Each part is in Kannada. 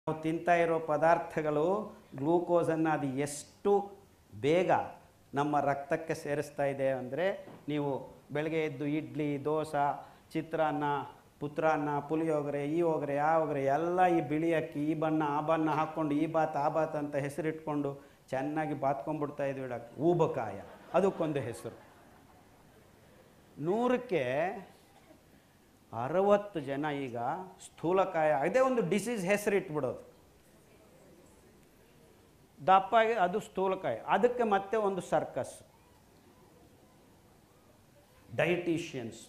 ನಾವು ತಿಂತಾ ಇರೋ ಪದಾರ್ಥಗಳು ಗ್ಲೂಕೋಸನ್ನು ಅದು ಎಷ್ಟು ಬೇಗ ನಮ್ಮ ರಕ್ತಕ್ಕೆ ಸೇರಿಸ್ತಾ ಇದೆ ಅಂದರೆ ನೀವು ಬೆಳಗ್ಗೆ ಎದ್ದು ಇಡ್ಲಿ ದೋಸೆ ಚಿತ್ರಾನ್ನ ಪುತ್ರಾನ್ನ ಪುಳಿಯೋಗರೆ ಈ ಹೋಗರೆ ಆ ಹೋಗರೆ ಎಲ್ಲ ಈ ಬಿಳಿ ಅಕ್ಕಿ ಈ ಬಣ್ಣ ಆ ಬಣ್ಣ ಹಾಕ್ಕೊಂಡು ಈ ಬಾತ್ ಆ ಬಾತ್ ಅಂತ ಹೆಸರಿಟ್ಕೊಂಡು ಚೆನ್ನಾಗಿ ಬಾತ್ಕೊಂಡ್ಬಿಡ್ತಾ ಇದ್ವಿ ಡಾಕ್ಟರ್ ಊಬಕಾಯ ಅದಕ್ಕೊಂದು ಹೆಸರು ನೂರಕ್ಕೆ ಅರವತ್ತು ಜನ ಈಗ ಸ್ಥೂಲಕಾಯ ಅದೇ ಒಂದು ಡಿಸೀಸ್ ಹೆಸರಿಟ್ಬಿಡೋದು ದಪ್ಪಾಗಿ ಅದು ಸ್ಥೂಲಕಾಯ ಅದಕ್ಕೆ ಮತ್ತೆ ಒಂದು ಸರ್ಕಸ್ ಡೈಟಿಷಿಯನ್ಸ್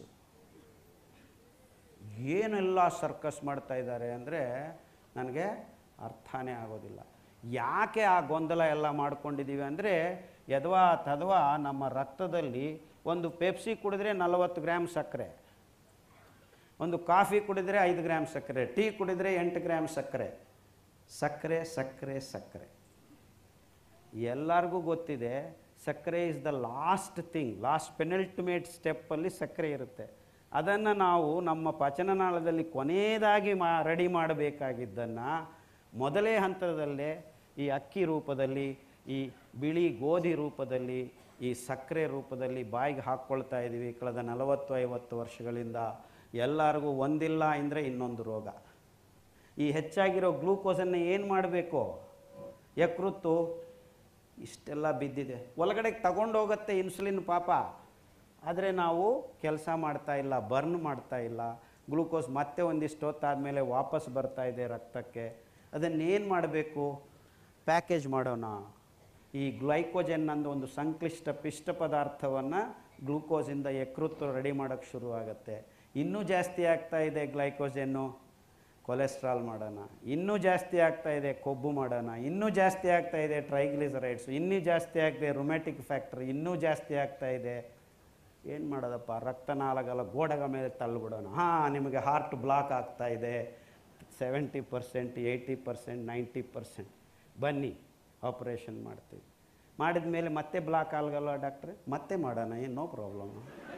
ಏನೆಲ್ಲ ಸರ್ಕಸ್ ಮಾಡ್ತಾ ಇದ್ದಾರೆ ಅಂದರೆ ನನಗೆ ಅರ್ಥನೇ ಆಗೋದಿಲ್ಲ ಯಾಕೆ ಆ ಗೊಂದಲ ಎಲ್ಲ ಮಾಡ್ಕೊಂಡಿದ್ದೀವಿ ಅಂದರೆ ಯದ್ವಾ ತದ್ವಾ ನಮ್ಮ ರಕ್ತದಲ್ಲಿ ಒಂದು ಪೆಪ್ಸಿ ಕುಡಿದ್ರೆ ನಲವತ್ತು ಗ್ರಾಮ್ ಸಕ್ಕರೆ ಒಂದು ಕಾಫಿ ಕುಡಿದರೆ ಐದು ಗ್ರಾಮ್ ಸಕ್ಕರೆ ಟೀ ಕುಡಿದರೆ ಎಂಟು ಗ್ರಾಮ್ ಸಕ್ಕರೆ ಸಕ್ಕರೆ ಸಕ್ಕರೆ ಸಕ್ಕರೆ ಎಲ್ಲರಿಗೂ ಗೊತ್ತಿದೆ ಸಕ್ಕರೆ is the last thing last penultimate ಸ್ಟೆಪ್ಪಲ್ಲಿ ಸಕ್ಕರೆ ಇರುತ್ತೆ ಅದನ್ನು ನಾವು ನಮ್ಮ ಪಚನನಾಳದಲ್ಲಿ ಕೊನೆಯದಾಗಿ ಮಾ ರೆಡಿ ಮಾಡಬೇಕಾಗಿದ್ದನ್ನು ಮೊದಲೇ ಹಂತದಲ್ಲೇ ಈ ಅಕ್ಕಿ ರೂಪದಲ್ಲಿ ಈ ಬಿಳಿ ಗೋಧಿ ರೂಪದಲ್ಲಿ ಈ ಸಕ್ಕರೆ ರೂಪದಲ್ಲಿ ಬಾಯಿಗೆ ಹಾಕ್ಕೊಳ್ತಾ ಇದ್ದೀವಿ ಕಳೆದ ನಲವತ್ತು ಐವತ್ತು ವರ್ಷಗಳಿಂದ ಎಲ್ಲರಿಗೂ ಒಂದಿಲ್ಲ ಅಂದರೆ ಇನ್ನೊಂದು ರೋಗ ಈ ಹೆಚ್ಚಾಗಿರೋ ಗ್ಲೂಕೋಸನ್ನು ಏನು ಮಾಡಬೇಕು ಯಕೃತ್ತು ಇಷ್ಟೆಲ್ಲ ಬಿದ್ದಿದೆ ಒಳಗಡೆ ತಗೊಂಡೋಗತ್ತೆ ಇನ್ಸುಲಿನ್ ಪಾಪ ಆದರೆ ನಾವು ಕೆಲಸ ಮಾಡ್ತಾ ಇಲ್ಲ ಬರ್ನ್ ಮಾಡ್ತಾ ಇಲ್ಲ ಗ್ಲೂಕೋಸ್ ಮತ್ತೆ ಒಂದಿಷ್ಟು ಹೊತ್ತಾದಮೇಲೆ ವಾಪಸ್ ಬರ್ತಾ ಇದೆ ರಕ್ತಕ್ಕೆ ಅದನ್ನೇನು ಮಾಡಬೇಕು ಪ್ಯಾಕೇಜ್ ಮಾಡೋಣ ಈ ಗ್ಲೈಕೋಜನ್ ಅಂದು ಒಂದು ಸಂಕ್ಲಿಷ್ಟ ಪಿಷ್ಟ ಪದಾರ್ಥವನ್ನು ಗ್ಲೂಕೋಸಿಂದ ಯಕೃತ್ತು ರೆಡಿ ಮಾಡೋಕ್ಕೆ ಶುರುವಾಗುತ್ತೆ ಇನ್ನೂ ಜಾಸ್ತಿ ಆಗ್ತಾ ಇದೆ ಗ್ಲೈಕೋಜನ್ನು ಕೊಲೆಸ್ಟ್ರಾಲ್ ಮಾಡೋಣ ಇನ್ನೂ ಜಾಸ್ತಿ ಆಗ್ತಾ ಇದೆ ಕೊಬ್ಬು ಮಾಡೋಣ ಇನ್ನೂ ಜಾಸ್ತಿ ಆಗ್ತಾ ಇದೆ ಟ್ರೈಗ್ಲಿಸರೈಡ್ಸ್ ಇನ್ನೂ ಜಾಸ್ತಿ ಆಗ್ತಾ ಇದೆ ರೊಮ್ಯಾಟಿಕ್ ಫ್ಯಾಕ್ಟರ್ ಇನ್ನೂ ಜಾಸ್ತಿ ಆಗ್ತಾ ಇದೆ ಏನು ಮಾಡೋದಪ್ಪ ರಕ್ತನಾಳಗಳ ಗೋಡೆಗಳ ಮೇಲೆ ತಳ್ಳಿಬಿಡೋಣ ಹಾಂ ನಿಮಗೆ ಹಾರ್ಟ್ ಬ್ಲಾಕ್ ಆಗ್ತಾ ಇದೆ seventy percent eighty percent ninety percent ಬನ್ನಿ ಆಪ್ರೇಷನ್ ಮಾಡ್ತೀವಿ ಮಾಡಿದ ಮೇಲೆ ಮತ್ತೆ ಬ್ಲಾಕ್ ಆಗಲ್ಲ ಡಾಕ್ಟ್ರೆ ಮತ್ತೆ ಮಾಡೋಣ ಏನು ನೋ ಪ್ರಾಬ್ಲಮ್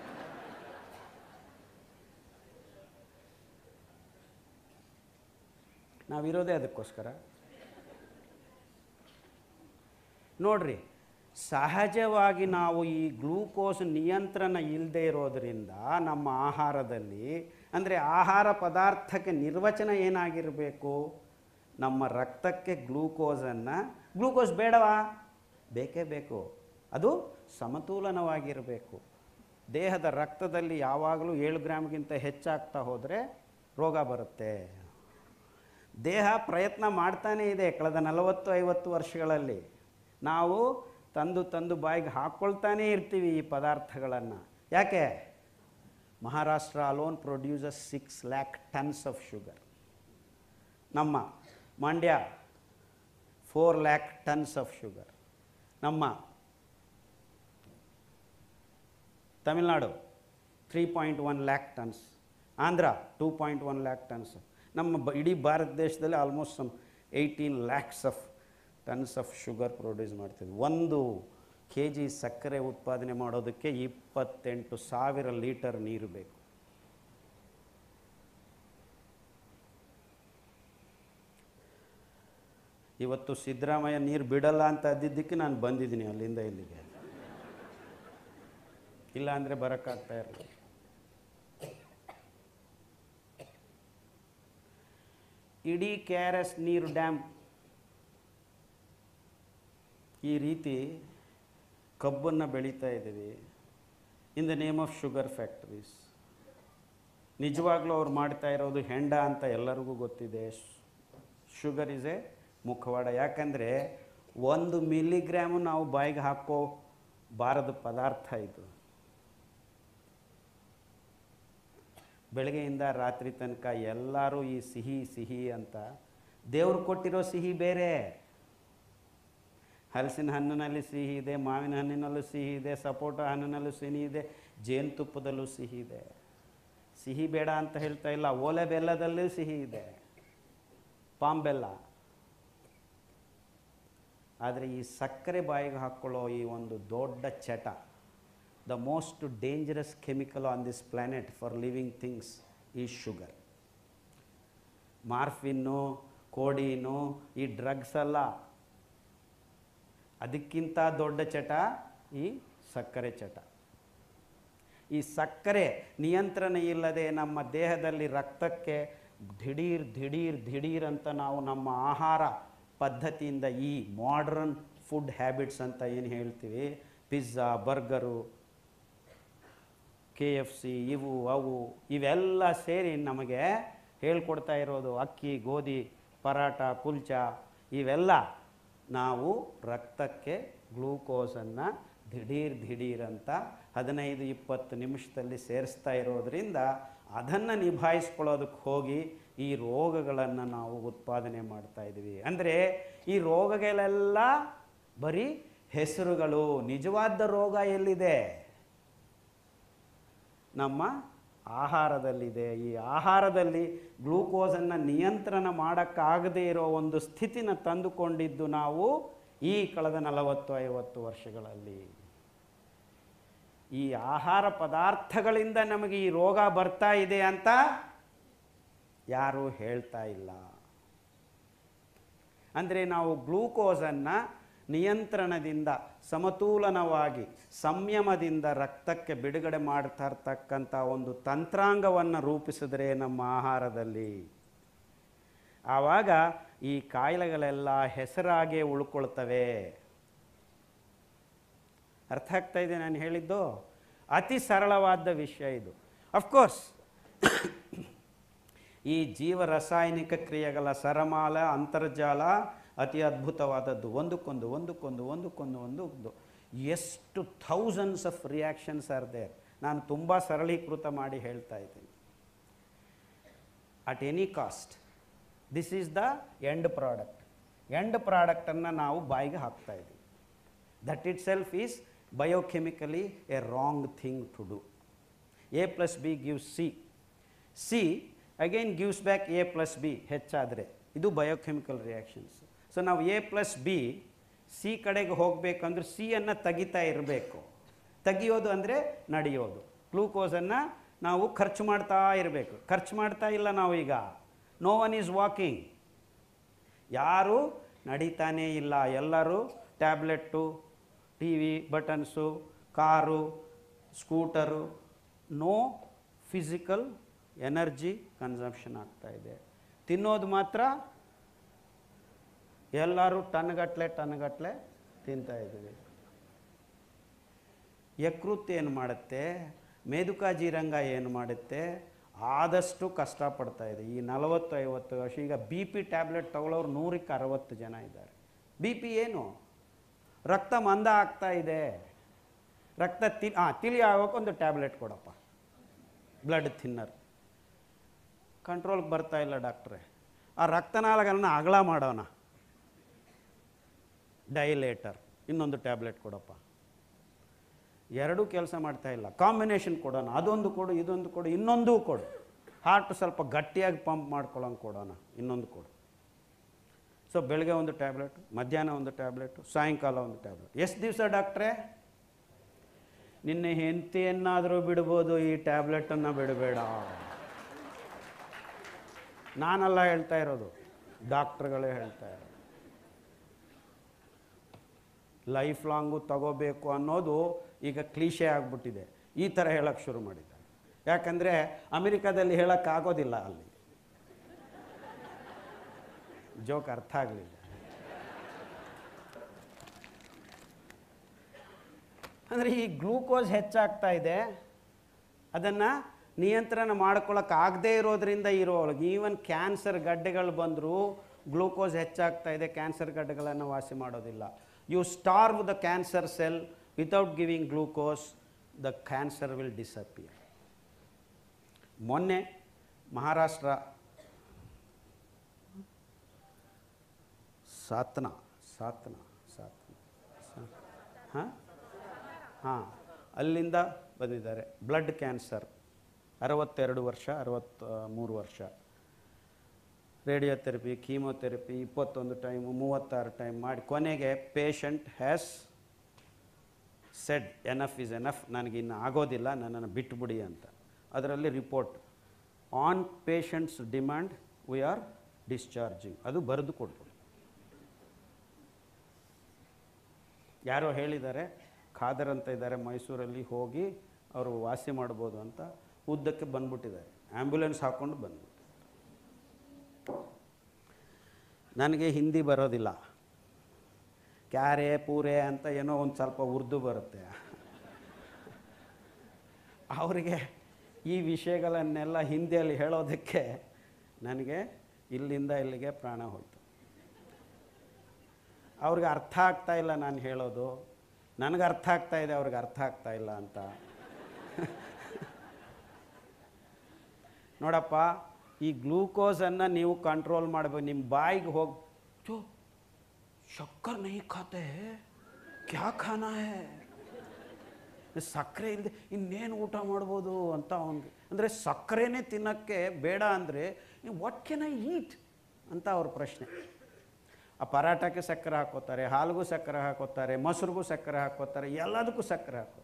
ನಾವಿರೋದೇ ಅದಕ್ಕೋಸ್ಕರ ನೋಡ್ರಿ ಸಹಜವಾಗಿ ನಾವು ಈ ಗ್ಲೂಕೋಸ್ ನಿಯಂತ್ರಣ ಇಲ್ಲದೆ ಇರೋದರಿಂದ ನಮ್ಮ ಆಹಾರದಲ್ಲಿ ಅಂದರೆ ಆಹಾರ ಪದಾರ್ಥಕ್ಕೆ ನಿರ್ವಚನ ಏನಾಗಿರಬೇಕು ನಮ್ಮ ರಕ್ತಕ್ಕೆ ಗ್ಲೂಕೋಸನ್ನು ಗ್ಲೂಕೋಸ್ ಬೇಡವಾ ಬೇಕೇ ಬೇಕು ಅದು ಸಮತೋಲನವಾಗಿರಬೇಕು ದೇಹದ ರಕ್ತದಲ್ಲಿ ಯಾವಾಗಲೂ ಏಳು ಗ್ರಾಮ್ಗಿಂತ ಹೆಚ್ಚಾಗ್ತಾ ಹೋದರೆ ರೋಗ ಬರುತ್ತೆ ದೇಹ ಪ್ರಯತ್ನ ಮಾಡ್ತಾನೇ ಇದೆ ಕಳೆದ ನಲವತ್ತು ಐವತ್ತು ವರ್ಷಗಳಲ್ಲಿ ನಾವು ತಂದು ತಂದು ಬಾಯಿಗೆ ಹಾಕ್ಕೊಳ್ತಾನೇ ಇರ್ತೀವಿ ಈ ಪದಾರ್ಥಗಳನ್ನು ಯಾಕೆ Maharashtra alone produces six lac tons of sugar ನಮ್ಮ Mandya four lac tons of sugar ನಮ್ಮ Tamil Nadu three point one lac tons Andhra two point one lac tons ನಮ್ಮ ಬ ಇಡೀ ಭಾರತ ದೇಶದಲ್ಲಿ almost some eighteen lakhs of tons of sugar produce ಮಾಡ್ತಿದ್ವಿ ಒಂದು ಕೆ ಜಿ ಸಕ್ಕರೆ ಉತ್ಪಾದನೆ ಮಾಡೋದಕ್ಕೆ ಇಪ್ಪತ್ತೆಂಟು ಸಾವಿರ ಲೀಟರ್ ನೀರು ಬೇಕು ಇವತ್ತು ಸಿದ್ದರಾಮಯ್ಯ ನೀರು ಬಿಡಲ್ಲ ಅಂತ ಅದ್ದಿದ್ದಕ್ಕೆ ನಾನು ಬಂದಿದ್ದೀನಿ ಅಲ್ಲಿಂದ ಇಲ್ಲಿಗೆ ಇಲ್ಲ ಅಂದರೆ ಬರೋಕ್ಕಾಗ್ತಾ ಇರಲಿಲ್ಲ ಇಡೀ ಕೆ ಆರ್ ಎಸ್ ನೀರು ಡ್ಯಾಮ್ ಈ ರೀತಿ ಕಬ್ಬನ್ನು ಬೆಳೀತಾ ಇದ್ದೀವಿ in the name of sugar factories ನಿಜವಾಗ್ಲೂ ಅವ್ರು ಮಾಡ್ತಾ ಇರೋದು ಹೆಂಡ ಅಂತ ಎಲ್ಲರಿಗೂ ಗೊತ್ತಿದೆ ಶುಗರ್ ಇಸ್ ಎ ಮುಖವಾಡ ಯಾಕಂದರೆ ಒಂದು ಮಿಲಿಗ್ರಾಮು ನಾವು ಬಾಯಿಗೆ ಹಾಕೋ ಬಾರದ ಪದಾರ್ಥ ಇದು ಬೆಳಗ್ಗೆಯಿಂದ ರಾತ್ರಿ ತನಕ ಎಲ್ಲರೂ ಈ ಸಿಹಿ ಸಿಹಿ ಅಂತ ದೇವ್ರು ಕೊಟ್ಟಿರೋ ಸಿಹಿ ಬೇರೆ ಹಲಸಿನ ಹಣ್ಣಿನಲ್ಲಿ ಸಿಹಿ ಇದೆ ಮಾವಿನ ಹಣ್ಣಿನಲ್ಲೂ ಸಿಹಿ ಇದೆ ಸಪೋಟ ಹಣ್ಣಿನಲ್ಲೂ ಸಿಹಿ ಇದೆ ಜೇನುತುಪ್ಪದಲ್ಲೂ ಸಿಹಿ ಇದೆ ಸಿಹಿ ಬೇಡ ಅಂತ ಹೇಳ್ತಾ ಇಲ್ಲ ಓಲೆ ಬೆಲ್ಲದಲ್ಲೂ ಸಿಹಿ ಇದೆ ಪಾಮ್ ಬೆಲ್ಲ ಆದರೆ ಈ ಸಕ್ಕರೆ ಬಾಯಿಗೆ ಹಾಕ್ಕೊಳ್ಳೋ ಈ ಒಂದು ದೊಡ್ಡ ಚಟ the most dangerous chemical on this planet for living things ಈ ಶುಗರ್ ಮಾರ್ಫಿನ್ನು ಕೋಡೀನು ಈ ಡ್ರಗ್ಸ್ ಅಲ್ಲ ಅದಕ್ಕಿಂತ ದೊಡ್ಡ ಚಟ ಈ ಸಕ್ಕರೆ ಚಟ ಈ ಸಕ್ಕರೆ ನಿಯಂತ್ರಣ ಇಲ್ಲದೆ ನಮ್ಮ ದೇಹದಲ್ಲಿ ರಕ್ತಕ್ಕೆ ದಿಢೀರ್ ದಿಢೀರ್ ದಿಢೀರ್ ಅಂತ ನಾವು ನಮ್ಮ ಆಹಾರ ಪದ್ಧತಿಯಿಂದ ಈ ಮಾಡ್ರನ್ ಫುಡ್ ಹ್ಯಾಬಿಟ್ಸ್ ಅಂತ ಏನು ಹೇಳ್ತೀವಿ pizza burger K F C ಇವು ಅವು ಇವೆಲ್ಲ ಸೇರಿ ನಮಗೆ ಹೇಳ್ಕೊಡ್ತಾ ಇರೋದು ಅಕ್ಕಿ ಗೋಧಿ ಪರಾಟ ಕುಲ್ಚ ಇವೆಲ್ಲ ನಾವು ರಕ್ತಕ್ಕೆ ಗ್ಲೂಕೋಸನ್ನು ದಿಢೀರ್ ದಿಢೀರ್ ಅಂತ ಹದಿನೈದು ಇಪ್ಪತ್ತು ನಿಮಿಷದಲ್ಲಿ ಸೇರಿಸ್ತಾ ಇರೋದ್ರಿಂದ ಅದನ್ನು ನಿಭಾಯಿಸ್ಕೊಳ್ಳೋದಕ್ಕೆ ಹೋಗಿ ಈ ರೋಗಗಳನ್ನು ನಾವು ಉತ್ಪಾದನೆ ಮಾಡ್ತಾ ಇದ್ದೀವಿ ಅಂದರೆ ಈ ರೋಗಗಳೆಲ್ಲ ಬರೀ ಹೆಸರುಗಳು ನಿಜವಾದ ರೋಗ ಎಲ್ಲಿದೆ ನಮ್ಮ ಆಹಾರದಲ್ಲಿದೆ ಈ ಆಹಾರದಲ್ಲಿ ಗ್ಲೂಕೋಸನ್ನು ನಿಯಂತ್ರಣ ಮಾಡೋಕ್ಕಾಗದೇ ಇರೋ ಒಂದು ಸ್ಥಿತಿನ ತಂದುಕೊಂಡಿದ್ದು ನಾವು ಈ ಕಳೆದ ನಲವತ್ತು ಐವತ್ತು ವರ್ಷಗಳಲ್ಲಿ ಈ ಆಹಾರ ಪದಾರ್ಥಗಳಿಂದ ನಮಗೆ ಈ ರೋಗ ಬರ್ತಾ ಇದೆ ಅಂತ ಯಾರೂ ಹೇಳ್ತಾ ಇಲ್ಲ ಅಂದರೆ ನಾವು ಗ್ಲೂಕೋಸನ್ನು ನಿಯಂತ್ರಣದಿಂದ ಸಮತೋಲನವಾಗಿ ಸಂಯಮದಿಂದ ರಕ್ತಕ್ಕೆ ಬಿಡುಗಡೆ ಮಾಡ್ತಾ ಇರ್ತಕ್ಕಂಥ ಒಂದು ತಂತ್ರಾಂಗವನ್ನು ರೂಪಿಸಿದ್ರೆ ನಮ್ಮ ಆಹಾರದಲ್ಲಿ ಆವಾಗ ಈ ಕಾಯಿಲೆಗಳೆಲ್ಲ ಹೆಸರಾಗೇ ಉಳ್ಕೊಳ್ತವೆ ಅರ್ಥ ಆಗ್ತಾ ಇದೆ ನಾನು ಹೇಳಿದ್ದು ಅತಿ ಸರಳವಾದ ವಿಷಯ ಇದು ಅಫ್ಕೋರ್ಸ್ ಈ ಜೀವ ರಾಸಾಯನಿಕ ಕ್ರಿಯೆಗಳ ಸರಮಾಲ ಅಂತರ್ಜಾಲ ಅತಿ ಅದ್ಭುತವಾದದ್ದು ಒಂದಕ್ಕೊಂದು ಒಂದಕ್ಕೊಂದು ಒಂದಕ್ಕೊಂದು ಒಂದಕ್ಕೊಂದು ಎಷ್ಟು thousands of reactions are there ನಾನು ತುಂಬ ಸರಳೀಕೃತ ಮಾಡಿ ಹೇಳ್ತಾ ಇದ್ದೀನಿ at any cost this is the end product end ಪ್ರಾಡಕ್ಟನ್ನು ನಾವು ಬಾಯಿಗೆ ಹಾಕ್ತಾ ಇದ್ದೀವಿ that itself is biochemically a wrong thing to do A plus B gives C C again gives back A plus B ಹೆಚ್ಚಾದರೆ ಇದು ಬಯೋಕೆಮಿಕಲ್ ರಿಯಾಕ್ಷನ್ಸ್ ಸೊ ನಾವು ಎ ಪ್ಲಸ್ ಬಿ ಸಿ ಕಡೆಗೆ ಹೋಗಬೇಕಂದ್ರೆ ಸಿಯನ್ನು ತೆಗಿತಾ ಇರಬೇಕು ತೆಗಿಯೋದು ಅಂದರೆ ನಡೆಯೋದು ಗ್ಲೂಕೋಸನ್ನು ನಾವು ಖರ್ಚು ಮಾಡ್ತಾ ಇರಬೇಕು ಖರ್ಚು ಮಾಡ್ತಾ ಇಲ್ಲ ನಾವು ಈಗ ನೋ ಒನ್ ಈಸ್ ವಾಕಿಂಗ್ ಯಾರೂ ನಡೀತಾನೇ ಇಲ್ಲ ಎಲ್ಲರೂ tablet T V buttons car scooter no physical energy consumption ಆಗ್ತಾ ಇದೆ ತಿನ್ನೋದು ಮಾತ್ರ ಎಲ್ಲರೂ ಟನ್ಗಟ್ಲೆ ಟನ್ಗಟ್ಲೆ ತಿಂತಾ ಇದ್ದೀವಿ ಯಕೃತ್ ಏನು ಮಾಡುತ್ತೆ ಮೇದುಕಾ ಜೀರಂಗ ಏನು ಮಾಡುತ್ತೆ ಆದಷ್ಟು ಕಷ್ಟಪಡ್ತಾ ಇದೆ ಈ ನಲವತ್ತು ಐವತ್ತು ವರ್ಷ ಈಗ ಬಿ ಪಿ ಟ್ಯಾಬ್ಲೆಟ್ ತಗೊಳ್ಳೋರು ನೂರಕ್ಕೆ ಅರವತ್ತು ಜನ ಇದ್ದಾರೆ ಬಿ ಪಿ ಏನು ರಕ್ತ ಮಂದ ಆಗ್ತಾ ಇದೆ ರಕ್ತ ತಿ ಹಾಂ ತಿಳಿ ಆಗೋಕೆ ಒಂದು ಟ್ಯಾಬ್ಲೆಟ್ ಕೊಡಪ್ಪ ಬ್ಲಡ್ ಥಿನ್ನರ್ ಕಂಟ್ರೋಲ್ಗೆ ಬರ್ತಾ ಇಲ್ಲ ಡಾಕ್ಟ್ರೆ ಆ ರಕ್ತನಾಳಗಳನ್ನು ಅಗಲ ಮಾಡೋಣ ಡೈಲೇಟರ್ ಇನ್ನೊಂದು ಟ್ಯಾಬ್ಲೆಟ್ ಕೊಡಪ್ಪ ಎರಡೂ ಕೆಲಸ ಮಾಡ್ತಾ ಇಲ್ಲ ಕಾಂಬಿನೇಷನ್ ಕೊಡೋಣ ಅದೊಂದು ಕೊಡು ಇದೊಂದು ಕೊಡು ಇನ್ನೊಂದು ಕೊಡು ಹಾರ್ಟ್ ಸ್ವಲ್ಪ ಗಟ್ಟಿಯಾಗಿ ಪಂಪ್ ಮಾಡ್ಕೊಳ್ಳೋಂಗೆ ಕೊಡೋಣ ಇನ್ನೊಂದು ಕೊಡು ಸೊ ಬೆಳಗ್ಗೆ ಒಂದು ಟ್ಯಾಬ್ಲೆಟ್ ಮಧ್ಯಾಹ್ನ ಒಂದು ಟ್ಯಾಬ್ಲೆಟು ಸಾಯಂಕಾಲ ಒಂದು ಟ್ಯಾಬ್ಲೆಟ್ ಎಷ್ಟು ದಿವಸ ಡಾಕ್ಟ್ರೇ ನಿನ್ನೆ ಹೆಂಡತಿಯನ್ನಾದರೂ ಬಿಡ್ಬೋದು ಈ ಟ್ಯಾಬ್ಲೆಟನ್ನು ಬಿಡಬೇಡ ನಾನಲ್ಲ ಹೇಳ್ತಾ ಇರೋದು ಡಾಕ್ಟ್ರುಗಳೇ ಹೇಳ್ತಾ ಇರೋದು ಲೈಫ್ ಲಾಂಗು ತಗೋಬೇಕು ಅನ್ನೋದು ಈಗ ಕ್ಲೀಶೆ ಆಗಿಬಿಟ್ಟಿದೆ ಈ ಥರ ಹೇಳಕ್ಕೆ ಶುರು ಮಾಡಿದ್ದಾರೆ ಯಾಕಂದರೆ ಅಮೆರಿಕಾದಲ್ಲಿ ಹೇಳೋಕ್ಕಾಗೋದಿಲ್ಲ ಅಲ್ಲಿ ಜೋಕ್ ಅರ್ಥ ಆಗಲಿಲ್ಲ ಅಂದರೆ ಈ ಗ್ಲೂಕೋಸ್ ಹೆಚ್ಚಾಗ್ತಾ ಇದೆ ಅದನ್ನು ನಿಯಂತ್ರಣ ಮಾಡ್ಕೊಳ್ಳೋಕ್ಕಾಗದೇ ಇರೋದ್ರಿಂದ ಇರೋ ಈವನ್ ಕ್ಯಾನ್ಸರ್ ಗಡ್ಡೆಗಳು ಬಂದರೂ ಗ್ಲೂಕೋಸ್ ಹೆಚ್ಚಾಗ್ತಾ ಇದೆ ಕ್ಯಾನ್ಸರ್ ಗಡ್ಡೆಗಳನ್ನು ವಾಸಿ ಮಾಡೋದಿಲ್ಲ you starve the cancer cell without giving glucose the cancer will disappear ಮೊನ್ನೆ ಮಹಾರಾಷ್ಟ್ರ ಸಾತ್ನ ಸಾತ್ನ ಸಾತ್ನ ಹಾಂ ಹಾಂ ಅಲ್ಲಿಂದ ಬಂದಿದ್ದಾರೆ ಬ್ಲಡ್ ಕ್ಯಾನ್ಸರ್ ಅರವತ್ತೆರಡು ವರ್ಷ ಅರವತ್ತ ಮೂರು ವರ್ಷ ರೇಡಿಯೋಥೆರಪಿ ಕೀಮೋಥೆರಪಿ ಇಪ್ಪತ್ತೊಂದು ಟೈಮು ಮೂವತ್ತಾರು ಟೈಮ್ ಮಾಡಿ ಕೊನೆಗೆ patient has said enough is enough ನನಗಿನ್ನು ಆಗೋದಿಲ್ಲ ನನ್ನನ್ನು ಬಿಟ್ಟುಬಿಡಿ ಅಂತ ಅದರಲ್ಲಿ report on patients demand we are discharging ಅದು ಬರೆದು ಕೊಡ್ಬೋದು ಯಾರೋ ಹೇಳಿದ್ದಾರೆ ಖಾದರ್ ಅಂತ ಇದ್ದಾರೆ ಮೈಸೂರಲ್ಲಿ ಹೋಗಿ ಅವರು ವಾಸಿ ಮಾಡ್ಬೋದು ಅಂತ ಉದ್ದಕ್ಕೆ ಬಂದ್ಬಿಟ್ಟಿದ್ದಾರೆ ಆ್ಯಂಬುಲೆನ್ಸ್ ಹಾಕ್ಕೊಂಡು ಬಂದ್ಬಿಟ್ಟು ನನಗೆ ಹಿಂದಿ ಬರೋದಿಲ್ಲ ಕ್ಯಾರೆ ಪೂರೆ ಅಂತ ಏನೋ ಒಂದು ಸ್ವಲ್ಪ ಉರ್ದು ಬರುತ್ತೆ ಅವರಿಗೆ ಈ ವಿಷಯಗಳನ್ನೆಲ್ಲ ಹಿಂದಿಯಲ್ಲಿ ಹೇಳೋದಕ್ಕೆ ನನಗೆ ಇಲ್ಲಿಂದ ಇಲ್ಲಿಗೆ ಪ್ರಾಣ ಹೋಯಿತು ಅವ್ರಿಗೆ ಅರ್ಥ ಆಗ್ತಾ ಇಲ್ಲ ನಾನು ಹೇಳೋದು ನನಗೆ ಅರ್ಥ ಆಗ್ತಾ ಇದೆ ಅವ್ರಿಗೆ ಅರ್ಥ ಆಗ್ತಾ ಇಲ್ಲ ಅಂತ ನೋಡಪ್ಪ ಈ ಗ್ಲೂಕೋಸನ್ನು ನೀವು ಕಂಟ್ರೋಲ್ ಮಾಡಬೇಕು ನಿಮ್ಮ ಬಾಯಿಗೆ ಹೋಗಿ ಚೋ ಶಕ್ಕರ್ ನಹಿ ಖಾತೆ ಕ್ಯಾ ಖಾನಾ ಹೇ ಸಕ್ಕರೆ ಇಲ್ಲದೆ ಇನ್ನೇನು ಊಟ ಮಾಡ್ಬೋದು ಅಂತ ಅವನಿಗೆ ಅಂದರೆ ಸಕ್ಕರೆನೇ ತಿನ್ನೋಕ್ಕೆ ಬೇಡ ಅಂದರೆ ವಾಟ್ ಕೆನ್ ಐ ಈಟ್ ಅಂತ ಅವ್ರ ಪ್ರಶ್ನೆ ಆ ಪರಾಟಕ್ಕೆ ಸಕ್ಕರೆ ಹಾಕೋತಾರೆ ಹಾಲಿಗೂ ಸಕ್ಕರೆ ಹಾಕೋತಾರೆ ಮೊಸರಿಗೂ ಸಕ್ಕರೆ ಹಾಕೋತಾರೆ ಎಲ್ಲದಕ್ಕೂ ಸಕ್ಕರೆ ಹಾಕೋ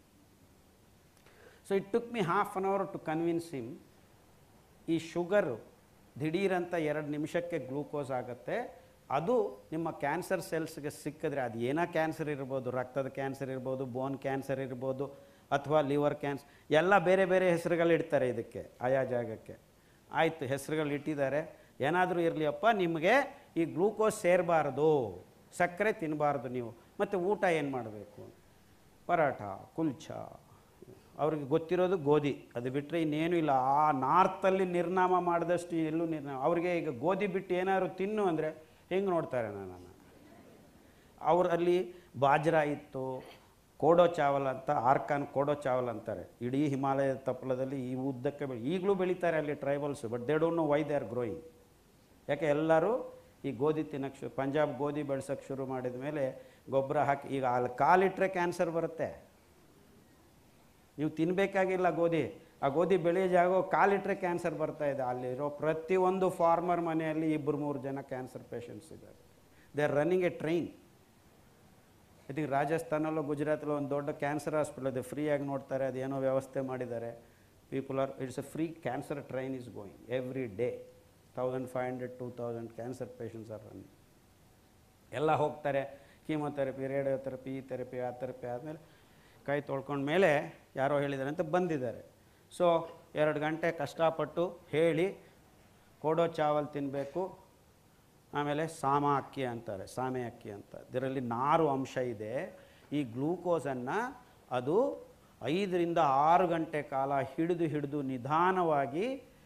so it took me half an hour to convince him ಈ ಶುಗರು ದಿಢೀರಂತ ಎರಡು ನಿಮಿಷಕ್ಕೆ ಗ್ಲೂಕೋಸ್ ಆಗುತ್ತೆ ಅದು ನಿಮ್ಮ ಕ್ಯಾನ್ಸರ್ ಸೆಲ್ಸ್ಗೆ ಸಿಕ್ಕಿದ್ರೆ ಅದು ಏನೋ ಕ್ಯಾನ್ಸರ್ ಇರ್ಬೋದು ರಕ್ತದ ಕ್ಯಾನ್ಸರ್ ಇರ್ಬೋದು ಬೋನ್ ಕ್ಯಾನ್ಸರ್ ಇರ್ಬೋದು ಅಥವಾ ಲಿವರ್ ಕ್ಯಾನ್ಸರ್ ಎಲ್ಲ ಬೇರೆ ಬೇರೆ ಹೆಸರುಗಳು ಇಡ್ತಾರೆ ಇದಕ್ಕೆ ಆಯಾ ಜಾಗಕ್ಕೆ ಆಯಿತು ಹೆಸರುಗಳು ಇಟ್ಟಿದ್ದಾರೆ ಏನಾದರೂ ಇರಲಿಯಪ್ಪ ನಿಮಗೆ ಈ ಗ್ಲೂಕೋಸ್ ಸೇರಬಾರ್ದು ಸಕ್ಕರೆ ತಿನ್ನಬಾರ್ದು ನೀವು ಮತ್ತು ಊಟ ಏನು ಮಾಡಬೇಕು ಪರಾಠ ಕುಲ್ಚ ಅವ್ರಿಗೆ ಗೊತ್ತಿರೋದು ಗೋಧಿ ಅದು ಬಿಟ್ಟರೆ ಇನ್ನೇನು ಇಲ್ಲ ಆ ನಾರ್ತಲ್ಲಿ ನಿರ್ನಾಮ ಮಾಡಿದಷ್ಟು ಎಲ್ಲೂ ನಿರ್ನಾಮ ಅವ್ರಿಗೆ ಈಗ ಗೋಧಿ ಬಿಟ್ಟು ಏನಾದ್ರು ತಿನ್ನು ಅಂದರೆ ಹೆಂಗೆ ನೋಡ್ತಾರೆ ನನ್ನನ್ನು ಅವರಲ್ಲಿ ಬಾಜ್ರಾ ಇತ್ತು ಕೋಡೋ ಚಾವಲ್ ಅಂತ ಆರ್ಕಾನ್ ಕೋಡೋ ಚಾವಲ್ ಅಂತಾರೆ ಇಡೀ ಹಿಮಾಲಯದ ತಪ್ಪಲದಲ್ಲಿ ಈ ಉದ್ದಕ್ಕೆ ಬೆಳಿ ಈಗಲೂ ಬೆಳೀತಾರೆ ಅಲ್ಲಿ tribals but they don't know why they are growing ಯಾಕೆ ಎಲ್ಲರೂ ಈ ಗೋಧಿ ತಿನ್ನಕ್ಕೆ ಶು ಪಂಜಾಬ್ ಗೋಧಿ ಬೆಳ್ಸೋಕ್ಕೆ ಶುರು ಮಾಡಿದ ಮೇಲೆ ಗೊಬ್ಬರ ಹಾಕಿ ಈಗ ಅಲ್ಲಿ ಕಾಲಿಟ್ರೆ ಕ್ಯಾನ್ಸರ್ ಬರುತ್ತೆ ನೀವು ತಿನ್ನಬೇಕಾಗಿಲ್ಲ ಗೋಧಿ ಆ ಗೋಧಿ ಬೆಳೆಯೋ ಜಾಗ ಕಾಲಿಟ್ರೆ ಕ್ಯಾನ್ಸರ್ ಬರ್ತಾ ಇದೆ ಅಲ್ಲಿರೋ ಪ್ರತಿಯೊಂದು ಫಾರ್ಮರ್ ಮನೆಯಲ್ಲಿ ಇಬ್ಬರು ಮೂರು ಜನ ಕ್ಯಾನ್ಸರ್ ಪೇಷಂಟ್ಸ್ ಇದ್ದಾರೆ they are running a train I think ರಾಜಸ್ಥಾನಲ್ಲೋ ಗುಜರಾತಲ್ಲೋ ಒಂದು ದೊಡ್ಡ ಕ್ಯಾನ್ಸರ್ ಹಾಸ್ಪಿಟಲ್ ಇದೆ ಫ್ರೀಯಾಗಿ ನೋಡ್ತಾರೆ ಅದೇನೋ ವ್ಯವಸ್ಥೆ ಮಾಡಿದ್ದಾರೆ people are it's a free cancer train is going every day thousand five hundred two thousand cancer patients are running ಎಲ್ಲ ಹೋಗ್ತಾರೆ ಕೀಮೊಥೆರಪಿ ರೇಡಿಯೋಥೆರಪಿ ಈ ಥೆರಪಿ ಆ ಥೆರಪಿ ಆದಮೇಲೆ ಕೈ ತೊಳ್ಕೊಂಡ ಮೇಲೆ ಯಾರೋ ಹೇಳಿದ್ದಾರೆ ಅಂತ ಬಂದಿದ್ದಾರೆ ಸೊ ಎರಡು ಗಂಟೆ ಕಷ್ಟಪಟ್ಟು ಹೇಳಿ ಕೋಡೋ ಚಾವಲ್ ತಿನ್ನಬೇಕು ಆಮೇಲೆ ಸಾಮ ಅಕ್ಕಿ ಅಂತಾರೆ ಸಾಮೆ ಅಕ್ಕಿ ಅಂತ ಇದರಲ್ಲಿ ನಾರು ಅಂಶ ಇದೆ ಈ ಗ್ಲೂಕೋಸನ್ನು ಅದು ಐದರಿಂದ ಆರು ಗಂಟೆ ಕಾಲ ಹಿಡಿದು ಹಿಡಿದು ನಿಧಾನವಾಗಿ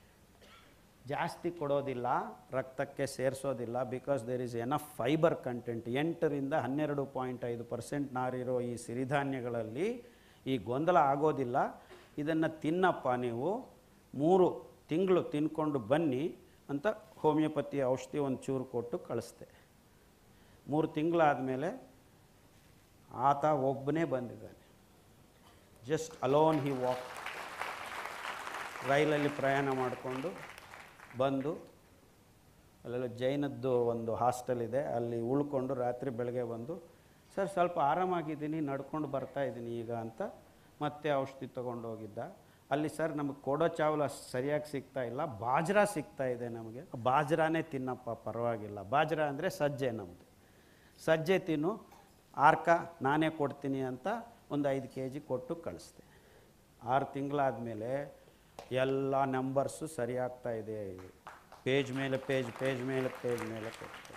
ಜಾಸ್ತಿ ಕೊಡೋದಿಲ್ಲ ರಕ್ತಕ್ಕೆ ಸೇರಿಸೋದಿಲ್ಲ because there is enough fibre content ಎಂಟರಿಂದ ಹನ್ನೆರಡು ಪಾಯಿಂಟ್ ಐದು ಪರ್ಸೆಂಟ್ ನಾರಿರೋ ಈ ಸಿರಿಧಾನ್ಯಗಳಲ್ಲಿ ಈ ಗೊಂದಲ ಆಗೋದಿಲ್ಲ ಇದನ್ನು ತಿನ್ನಪ್ಪ ನೀವು ಮೂರು ತಿಂಗಳು ತಿನ್ಕೊಂಡು ಬನ್ನಿ ಅಂತ ಹೋಮಿಯೋಪತಿ ಔಷಧಿ ಒಂದು ಚೂರು ಕೊಟ್ಟು ಕಳಿಸ್ದೆ ಮೂರು ತಿಂಗಳಾದಮೇಲೆ ಆತ ಒಬ್ಬನೇ ಬಂದಿದ್ದಾನೆ ಜಸ್ಟ್ ಅಲೋನ್ ಹಿ ವಾಕ್ ರೈಲಲ್ಲಿ ಪ್ರಯಾಣ ಮಾಡಿಕೊಂಡು ಬಂದು ಅಲ್ಲೆಲ್ಲ ಜೈನದ್ದು ಒಂದು ಹಾಸ್ಟೆಲ್ ಇದೆ ಅಲ್ಲಿ ಉಳ್ಕೊಂಡು ರಾತ್ರಿ ಬೆಳಗ್ಗೆ ಬಂದು ಸರ್ ಸ್ವಲ್ಪ ಆರಾಮಾಗಿದ್ದೀನಿ ನಡ್ಕೊಂಡು ಬರ್ತಾ ಇದ್ದೀನಿ ಈಗ ಅಂತ ಮತ್ತೆ ಔಷಧಿ ತೊಗೊಂಡು ಹೋಗಿದ್ದ ಅಲ್ಲಿ ಸರ್ ನಮಗೆ ಕೊಡೋ ಚಾವಲ ಸರಿಯಾಗಿ ಸಿಗ್ತಾ ಇಲ್ಲ ಬಾಜ್ರಾ ಸಿಗ್ತಾ ಇದೆ ನಮಗೆ ಬಾಜ್ರಾನೇ ತಿನ್ನಪ್ಪ ಪರವಾಗಿಲ್ಲ ಬಾಜ್ರಾ ಅಂದರೆ ಸಜ್ಜೆ ನಮ್ಮದು ಸಜ್ಜೆ ತಿನ್ನು ಆರ್ಕ ನಾನೇ ಕೊಡ್ತೀನಿ ಅಂತ ಒಂದು ಐದು ಕೆ ಜಿ ಕೊಟ್ಟು ಕಳಿಸ್ದೆ ಆರು ತಿಂಗಳಾದಮೇಲೆ ಎಲ್ಲ ನಂಬರ್ಸು ಸರಿಯಾಗ್ತಾ ಇದೆ ಪೇಜ್ ಮೇಲೆ ಪೇಜ್ ಪೇಜ್ ಮೇಲೆ ಪೇಜ್ ಮೇಲೆ ಕೊಡ್ತೇನೆ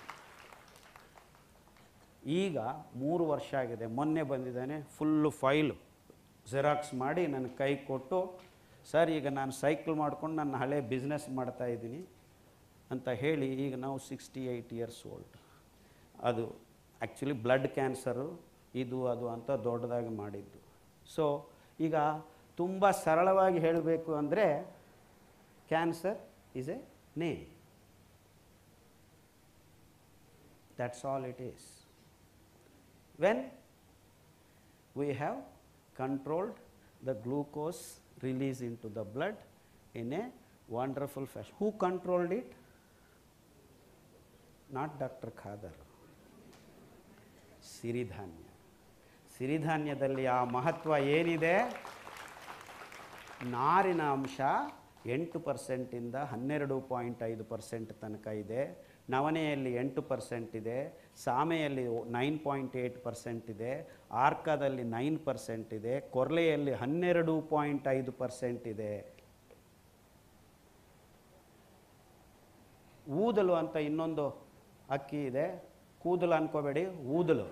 ಈಗ ಮೂರು ವರ್ಷ ಆಗಿದೆ ಮೊನ್ನೆ ಬಂದಿದ್ದಾನೆ ಫುಲ್ಲು ಫೈಲು ಜೆರಾಕ್ಸ್ ಮಾಡಿ ನನ್ನ ಕೈ ಕೊಟ್ಟು ಸರ್ ಈಗ ನಾನು ಸೈಕಲ್ ಮಾಡ್ಕೊಂಡು ನನ್ನ ಹಳೆ ಬಿಸ್ನೆಸ್ ಮಾಡ್ತಾ ಇದ್ದೀನಿ ಅಂತ ಹೇಳಿ ಈಗ ನಾವು ಸಿಕ್ಸ್ಟಿ ಏಯ್ಟ್ ಇಯರ್ಸ್ ಓಲ್ಡ್ ಅದು ಆ್ಯಕ್ಚುಲಿ ಬ್ಲಡ್ ಕ್ಯಾನ್ಸರು ಇದು ಅದು ಅಂತ ದೊಡ್ಡದಾಗಿ ಮಾಡಿದ್ದು ಸೊ ಈಗ ತುಂಬ ಸರಳವಾಗಿ ಹೇಳಬೇಕು ಅಂದರೆ cancer is a name that's all it is when we have controlled the glucose release into the blood in a wonderful fashion. Who controlled it? Not Dr. Khadar. ಸಿರಿಧಾನ್ಯ ಸಿರಿಧಾನ್ಯದಲ್ಲಿ ಆ ಮಹತ್ವ ಏನಿದೆ ನಾರಿನ ಅಂಶ ಎಂಟು ಪರ್ಸೆಂಟಿಂದ ಹನ್ನೆರಡು ಪಾಯಿಂಟ್ ಐದು ಪರ್ಸೆಂಟ್ ತನಕ ಇದೆ ನವಣೆಯಲ್ಲಿ ಎಂಟು ಪರ್ಸೆಂಟ್ ಇದೆ ಸಾಮೆಯಲ್ಲಿ ನೈನ್ ಪಾಯಿಂಟ್ ಏಯ್ಟ್ ಪರ್ಸೆಂಟ್ ಇದೆ ಆರ್ಕಾದಲ್ಲಿ ನೈನ್ ಪರ್ಸೆಂಟ್ ಇದೆ ಕೊರ್ಲೆಯಲ್ಲಿ ಹನ್ನೆರಡು ಪಾಯಿಂಟ್ ಐದು ಪರ್ಸೆಂಟ್ ಇದೆ ಊದಲು ಅಂತ ಇನ್ನೊಂದು ಅಕ್ಕಿ ಇದೆ ಕೂದಲು ಅನ್ಕೋಬೇಡಿ ಊದಲು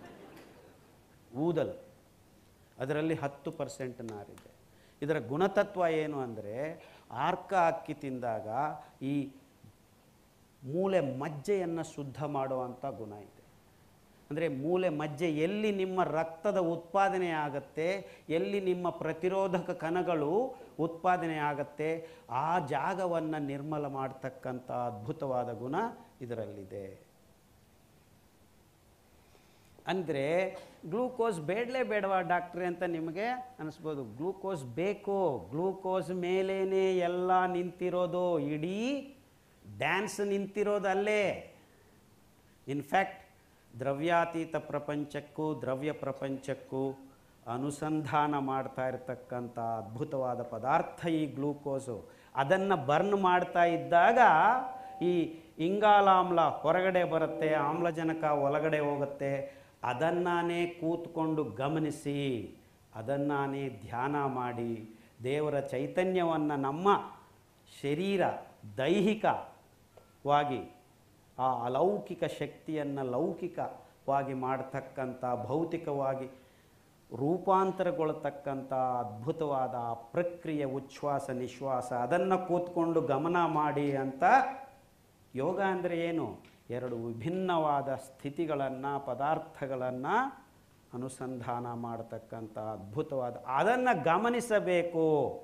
ಊದಲು ಅದರಲ್ಲಿ ಹತ್ತು ಪರ್ಸೆಂಟ್ ನಾರಿದೆ ಇದರ ಗುಣತತ್ವ ಏನು ಅಂದರೆ ಆರ್ಕ ಅಕ್ಕಿ ತಿಂದಾಗ ಈ ಮೂಳೆ ಮಜ್ಜೆಯನ್ನು ಶುದ್ಧ ಮಾಡುವಂಥ ಗುಣ ಇದೆ ಅಂದರೆ ಮೂಳೆ ಮಜ್ಜೆ ಎಲ್ಲಿ ನಿಮ್ಮ ರಕ್ತದ ಉತ್ಪಾದನೆ ಆಗುತ್ತೆ ಎಲ್ಲಿ ನಿಮ್ಮ ಪ್ರತಿರೋಧಕ ಕಣಗಳು ಉತ್ಪಾದನೆ ಆಗುತ್ತೆ ಆ ಜಾಗವನ್ನು ನಿರ್ಮಲ ಮಾಡ್ತಕ್ಕಂಥ ಅದ್ಭುತವಾದ ಗುಣ ಇದರಲ್ಲಿದೆ ಅಂದರೆ ಗ್ಲೂಕೋಸ್ ಬೇಡಲೇ ಬೇಡವಾ ಡಾಕ್ಟ್ರೆ ಅಂತ ನಿಮಗೆ ಅನಿಸ್ಬೋದು ಗ್ಲೂಕೋಸ್ ಬೇಕು ಗ್ಲೂಕೋಸ್ ಮೇಲೇ ಎಲ್ಲ ನಿಂತಿರೋದು ಇಡೀ ಡ್ಯಾನ್ಸ್ ನಿಂತಿರೋದು ಅಲ್ಲೇ ಇನ್ಫ್ಯಾಕ್ಟ್ ದ್ರವ್ಯಾತೀತ ಪ್ರಪಂಚಕ್ಕೂ ದ್ರವ್ಯ ಪ್ರಪಂಚಕ್ಕೂ ಅನುಸಂಧಾನ ಮಾಡ್ತಾ ಇರತಕ್ಕಂಥ ಅದ್ಭುತವಾದ ಪದಾರ್ಥ ಈ ಗ್ಲೂಕೋಸು ಅದನ್ನು ಬರ್ನ್ ಮಾಡ್ತಾ ಇದ್ದಾಗ ಈ ಇಂಗಾಲಾಮ್ಲ ಹೊರಗಡೆ ಬರುತ್ತೆ ಆಮ್ಲಜನಕ ಒಳಗಡೆ ಹೋಗುತ್ತೆ ಅದನ್ನಾನೇ ಕೂತ್ಕೊಂಡು ಗಮನಿಸಿ ಅದನ್ನಾನೇ ಧ್ಯಾನ ಮಾಡಿ ದೇವರ ಚೈತನ್ಯವನ್ನು ನಮ್ಮ ಶರೀರ ದೈಹಿಕವಾಗಿ ಆ ಅಲೌಕಿಕ ಶಕ್ತಿಯನ್ನು ಲೌಕಿಕವಾಗಿ ಮಾಡತಕ್ಕಂಥ ಭೌತಿಕವಾಗಿ ರೂಪಾಂತರಗೊಳ್ಳತಕ್ಕಂಥ ಅದ್ಭುತವಾದ ಆ ಪ್ರಕ್ರಿಯೆ ಉಚ್ಛ್ವಾಸ ನಿಶ್ವಾಸ ಅದನ್ನು ಕೂತ್ಕೊಂಡು ಗಮನ ಮಾಡಿ ಅಂತ ಯೋಗ ಅಂದರೆ ಏನು ಎರಡು ವಿಭಿನ್ನವಾದ ಸ್ಥಿತಿಗಳನ್ನು ಪದಾರ್ಥಗಳನ್ನು ಅನುಸಂಧಾನ ಮಾಡತಕ್ಕಂಥ ಅದ್ಭುತವಾದ ಅದನ್ನು ಗಮನಿಸಬೇಕು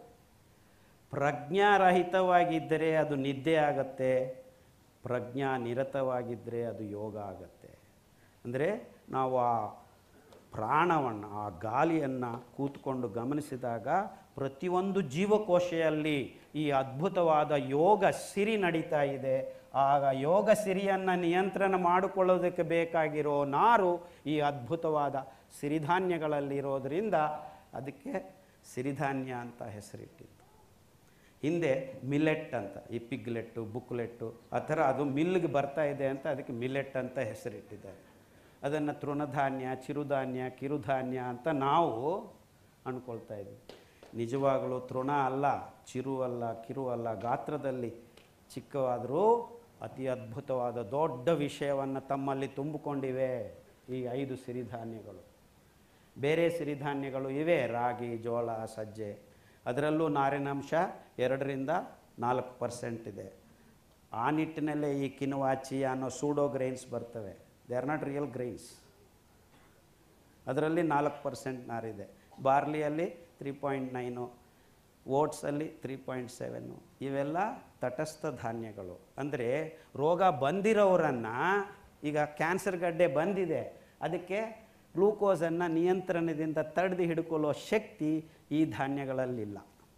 ಪ್ರಜ್ಞಾರಹಿತವಾಗಿದ್ದರೆ ಅದು ನಿದ್ದೆ ಆಗತ್ತೆ ಪ್ರಜ್ಞಾ ನಿರತವಾಗಿದ್ದರೆ ಅದು ಯೋಗ ಆಗತ್ತೆ ಅಂದರೆ ನಾವು ಆ ಪ್ರಾಣವನ್ನು ಆ ಗಾಳಿಯನ್ನು ಕೂತ್ಕೊಂಡು ಗಮನಿಸಿದಾಗ ಪ್ರತಿಯೊಂದು ಜೀವಕೋಶೆಯಲ್ಲಿ ಈ ಅದ್ಭುತವಾದ ಯೋಗ ಸಿರಿ ನಡೀತಾ ಇದೆ ಆಗ ಯೋಗ ಸಿರಿಯನ್ನು ನಿಯಂತ್ರಣ ಮಾಡಿಕೊಳ್ಳೋದಕ್ಕೆ ಬೇಕಾಗಿರೋ ನಾರು ಈ ಅದ್ಭುತವಾದ ಸಿರಿಧಾನ್ಯಗಳಲ್ಲಿರೋದ್ರಿಂದ ಅದಕ್ಕೆ ಸಿರಿಧಾನ್ಯ ಅಂತ ಹೆಸರಿಟ್ಟಿತ್ತು ಹಿಂದೆ ಮಿಲೆಟ್ ಅಂತ ಈ ಪಿಗ್ಲೆಟ್ಟು ಬುಕ್ಲೆಟ್ಟು ಆ ಥರ ಅದು ಮಿಲ್ಗೆ ಬರ್ತಾ ಇದೆ ಅಂತ ಅದಕ್ಕೆ ಮಿಲೆಟ್ ಅಂತ ಹೆಸರಿಟ್ಟಿದ್ದಾರೆ ಅದನ್ನು ತೃಣಧಾನ್ಯ ಚಿರುಧಾನ್ಯ ಕಿರುಧಾನ್ಯ ಅಂತ ನಾವು ಅಂದ್ಕೊಳ್ತಾ ಇದ್ವಿ ನಿಜವಾಗಲೂ ತೃಣ ಅಲ್ಲ ಚಿರು ಅಲ್ಲ ಕಿರು ಅಲ್ಲ ಗಾತ್ರದಲ್ಲಿ ಚಿಕ್ಕವಾದರೂ ಅತಿ ಅದ್ಭುತವಾದ ದೊಡ್ಡ ವಿಷಯವನ್ನು ತಮ್ಮಲ್ಲಿ ತುಂಬಿಕೊಂಡಿವೆ ಈ ಐದು ಸಿರಿಧಾನ್ಯಗಳು ಬೇರೆ ಸಿರಿಧಾನ್ಯಗಳು ಇವೆ ರಾಗಿ ಜೋಳ ಸಜ್ಜೆ ಅದರಲ್ಲೂ ನಾರಿನಾಂಶ ಎರಡರಿಂದ ನಾಲ್ಕು ಪರ್ಸೆಂಟ್ ಇದೆ ಆ ನಿಟ್ಟಿನಲ್ಲೇ ಈ ಕಿನ್ವಾಚಿ ಅನ್ನೋ ಸೂಡೋ ಗ್ರೈನ್ಸ್ ಬರ್ತವೆ they are not real grains ಅದರಲ್ಲಿ ನಾಲ್ಕು ಪರ್ಸೆಂಟ್ ನಾರಿದೆ ಬಾರ್ಲಿಯಲ್ಲಿ ತ್ರೀ ಪಾಯಿಂಟ್ ನೈನು ಓಟ್ಸಲ್ಲಿ ತ್ರೀ ಪಾಯಿಂಟ್ ಸೆವೆನ್ನು ಇವೆಲ್ಲ ತಟಸ್ಥ ಧಾನ್ಯಗಳು ಅಂದರೆ ರೋಗ ಬಂದಿರೋರನ್ನು ಈಗ ಕ್ಯಾನ್ಸರ್ ಗಡ್ಡೆ ಬಂದಿದೆ ಅದಕ್ಕೆ ಗ್ಲೂಕೋಸನ್ನು ನಿಯಂತ್ರಣದಿಂದ ತಡೆದು ಹಿಡ್ಕೊಳ್ಳೋ ಶಕ್ತಿ ಈ ಧಾನ್ಯಗಳಲ್ಲಿಲ್ಲ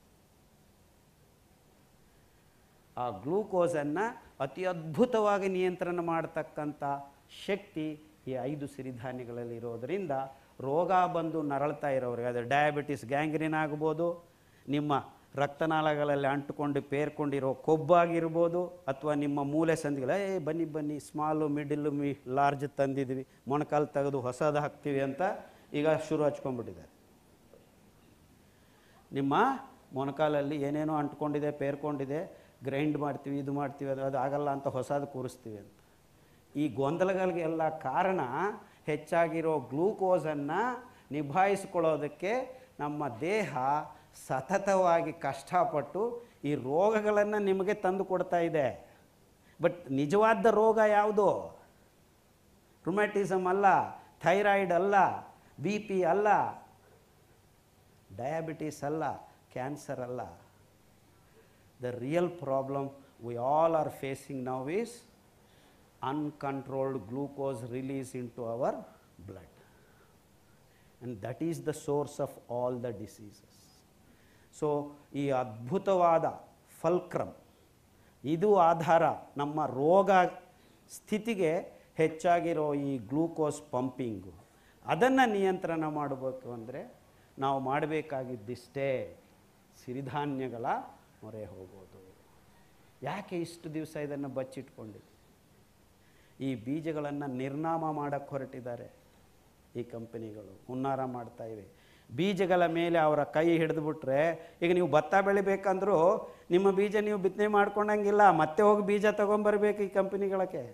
ಆ ಗ್ಲೂಕೋಸನ್ನು ಅತಿ ಅದ್ಭುತವಾಗಿ ನಿಯಂತ್ರಣ ಮಾಡತಕ್ಕಂಥ ಶಕ್ತಿ ಈ ಐದು ಸಿರಿಧಾನ್ಯಗಳಲ್ಲಿ ಇರೋದರಿಂದ ರೋಗ ಬಂದು ನರಳ್ತಾ ಇರೋರಿಗೆ ಅದು ಡಯಾಬಿಟಿಸ್ ಗ್ಯಾಂಗ್ರೀನ್ ಆಗ್ಬೋದು ನಿಮ್ಮ ರಕ್ತನಾಳಗಳಲ್ಲಿ ಅಂಟುಕೊಂಡು ಪೇರ್ಕೊಂಡಿರೋ ಕೊಬ್ಬಾಗಿರ್ಬೋದು ಅಥವಾ ನಿಮ್ಮ ಮೂಲೆ ಸಂದಿಗಳ ಏ ಬನ್ನಿ ಬನ್ನಿ ಸ್ಮಾಲು ಮಿಡಿಲು ಮಿ ಲಾರ್ಜ್ ತಂದಿದ್ವಿ ಮೊಣಕಾಲು ತೆಗೆದು ಹೊಸದು ಹಾಕ್ತೀವಿ ಅಂತ ಈಗ ಶುರು ಹಚ್ಕೊಂಡ್ಬಿಟ್ಟಿದ್ದಾರೆ ನಿಮ್ಮ ಮೊಣಕಾಲಲ್ಲಿ ಏನೇನೋ ಅಂಟ್ಕೊಂಡಿದೆ ಪೇರ್ಕೊಂಡಿದೆ ಗ್ರೈಂಡ್ ಮಾಡ್ತೀವಿ ಇದು ಮಾಡ್ತೀವಿ ಅದು ಅದು ಆಗಲ್ಲ ಅಂತ ಹೊಸದು ಕೂರಿಸ್ತೀವಿ ಅಂತ ಈ ಗೊಂದಲಗಳಿಗೆಲ್ಲ ಕಾರಣ ಹೆಚ್ಚಾಗಿರೋ ಗ್ಲೂಕೋಸನ್ನು ನಿಭಾಯಿಸ್ಕೊಳ್ಳೋದಕ್ಕೆ ನಮ್ಮ ದೇಹ ಸತತವಾಗಿ ಕಷ್ಟಪಟ್ಟು ಈ ರೋಗಗಳನ್ನು ನಿಮಗೆ ತಂದು ಕೊಡ್ತಾ ಇದೆ ಬಟ್ ನಿಜವಾದ ರೋಗ ಯಾವುದು ರುಮ್ಯಾಟಿಸಮ್ ಅಲ್ಲ ಥೈರಾಯ್ಡ್ ಅಲ್ಲ ಬಿ ಪಿ ಅಲ್ಲ ಡಯಾಬಿಟೀಸ್ ಅಲ್ಲ ಕ್ಯಾನ್ಸರ್ ಅಲ್ಲ the real problem we all are facing now is uncontrolled glucose release into our blood. And that is the source of all the diseases. So ಈ ಅದ್ಭುತವಾದ ಫಲ್ಕ್ರಮ್ ಇದು ಆಧಾರ ನಮ್ಮ ರೋಗ ಸ್ಥಿತಿಗೆ ಹೆಚ್ಚಾಗಿರೋ ಈ ಗ್ಲೂಕೋಸ್ ಪಂಪಿಂಗು ಅದನ್ನು ನಿಯಂತ್ರಣ ಮಾಡಬೇಕು ಅಂದರೆ ನಾವು ಮಾಡಬೇಕಾಗಿದ್ದಿಷ್ಟೇ ಸಿರಿಧಾನ್ಯಗಳ ಮೊರೆ ಹೋಗೋದು ಯಾಕೆ ಇಷ್ಟು ದಿವಸ ಇದನ್ನು ಬಚ್ಚಿಟ್ಕೊಂಡಿದೆ ಈ ಬೀಜಗಳನ್ನು ನಿರ್ನಾಮ ಮಾಡಕ್ಕೆ ಹೊರಟಿದ್ದಾರೆ ಈ ಕಂಪನಿಗಳು ಹುನ್ನಾರ ಮಾಡ್ತಾ ಇವೆ ಬೀಜಗಳ ಮೇಲೆ ಅವರ ಕೈ ಹಿಡಿದುಬಿಟ್ರೆ ಈಗ ನೀವು ಭತ್ತ ಬೆಳಿಬೇಕಂದ್ರೂ ನಿಮ್ಮ ಬೀಜ ನೀವು ಬಿತ್ತನೆ ಮಾಡ್ಕೊಂಡಂಗಿಲ್ಲ ಮತ್ತೆ ಹೋಗಿ ಬೀಜ ತೊಗೊಂಬರ್ಬೇಕು ಈ ಕಂಪನಿಗಳಕ್ಕೆ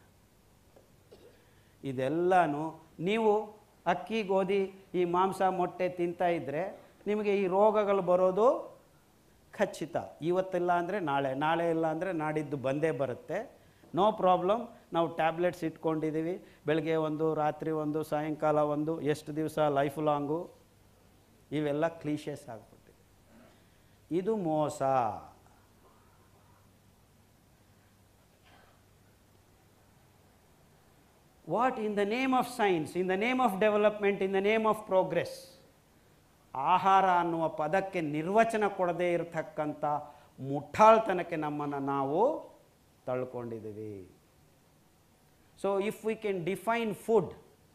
ಇದೆಲ್ಲನೂ ನೀವು ಅಕ್ಕಿ ಗೋಧಿ ಈ ಮಾಂಸ ಮೊಟ್ಟೆ ತಿಂತಾ ಇದ್ದರೆ ನಿಮಗೆ ಈ ರೋಗಗಳು ಬರೋದು ಖಚಿತ ಇವತ್ತಿಲ್ಲ ಅಂದರೆ ನಾಳೆ ನಾಳೆ ಇಲ್ಲ ಅಂದರೆ ನಾಡಿದ್ದು ಬಂದೇ ಬರುತ್ತೆ ನೋ ಪ್ರಾಬ್ಲಮ್ ನಾವು ಟ್ಯಾಬ್ಲೆಟ್ಸ್ ಇಟ್ಕೊಂಡಿದ್ದೀವಿ ಬೆಳಗ್ಗೆ ಒಂದು ರಾತ್ರಿ ಒಂದು ಸಾಯಂಕಾಲ ಒಂದು ಎಷ್ಟು ದಿವಸ ಲೈಫ್ ಲಾಂಗು ಇವೆಲ್ಲ ಕ್ಲೀಶಸ್ ಆಗಿಬಿಟ್ಟಿದೆ ಇದು ಮೋಸ what in the name of science in the name of development in the name of progress ಆಹಾರ ಅನ್ನುವ ಪದಕ್ಕೆ ನಿರ್ವಚನ ಕೊಡದೇ ಇರತಕ್ಕಂಥ ಮುಠಾಳ್ತನಕ್ಕೆ ನಮ್ಮನ್ನು ನಾವು ತಳ್ಕೊಂಡಿದ್ದೀವಿ so if we can define food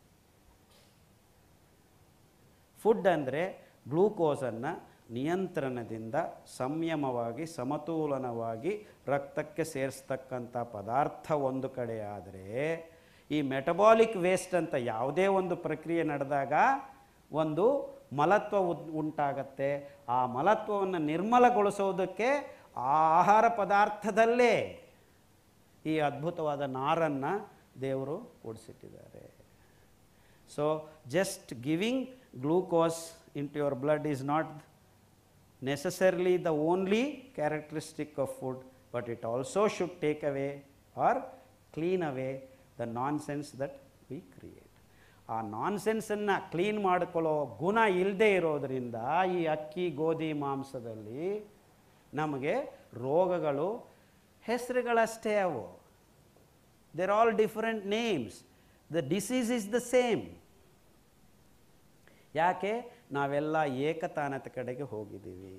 food ಅಂದರೆ ಗ್ಲೂಕೋಸನ್ನು ನಿಯಂತ್ರಣದಿಂದ ಸಂಯಮವಾಗಿ ಸಮತೋಲನವಾಗಿ ರಕ್ತಕ್ಕೆ ಸೇರಿಸ್ತಕ್ಕಂಥ ಪದಾರ್ಥ ಒಂದು ಕಡೆ ಆದರೆ ಈ ಮೆಟಬಾಲಿಕ್ ವೇಸ್ಟ್ ಅಂತ ಯಾವುದೇ ಒಂದು ಪ್ರಕ್ರಿಯೆ ನಡೆದಾಗ ಒಂದು ಮಲತ್ವ ಉದ್ ಉಂಟಾಗತ್ತೆ ಆ ಮಲತ್ವವನ್ನು ನಿರ್ಮಲಗೊಳಿಸೋದಕ್ಕೆ ಆ ಆಹಾರ ಪದಾರ್ಥದಲ್ಲೇ ಈ ಅದ್ಭುತವಾದ ನಾರನ್ನು ದೇವರು ಕೂಡಿಸಿಟ್ಟಿದ್ದಾರೆ so just giving glucose into your blood is not necessarily the only characteristic of food, but it also should take away or clean away the nonsense that we create. ಆ ನಾನ್ಸೆನ್ಸನ್ನು ಕ್ಲೀನ್ ಮಾಡಿಕೊಳ್ಳೋ ಗುಣ ಇಲ್ಲದೆ ಇರೋದರಿಂದ ಈ ಅಕ್ಕಿ ಗೋಧಿ ಮಾಂಸದಲ್ಲಿ ನಮಗೆ ರೋಗಗಳು ಹೆಸರುಗಳಷ್ಟೇ ಅವು they're all different names the disease is the same ಯಾಕೆ ನಾವೆಲ್ಲ ಏಕತಾನತೆ ಕಡೆಗೆ ಹೋಗಿದ್ದೀವಿ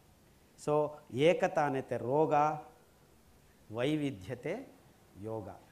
ಸೊ ಏಕತಾನತೆ ರೋಗ ವೈವಿಧ್ಯತೆ ಯೋಗ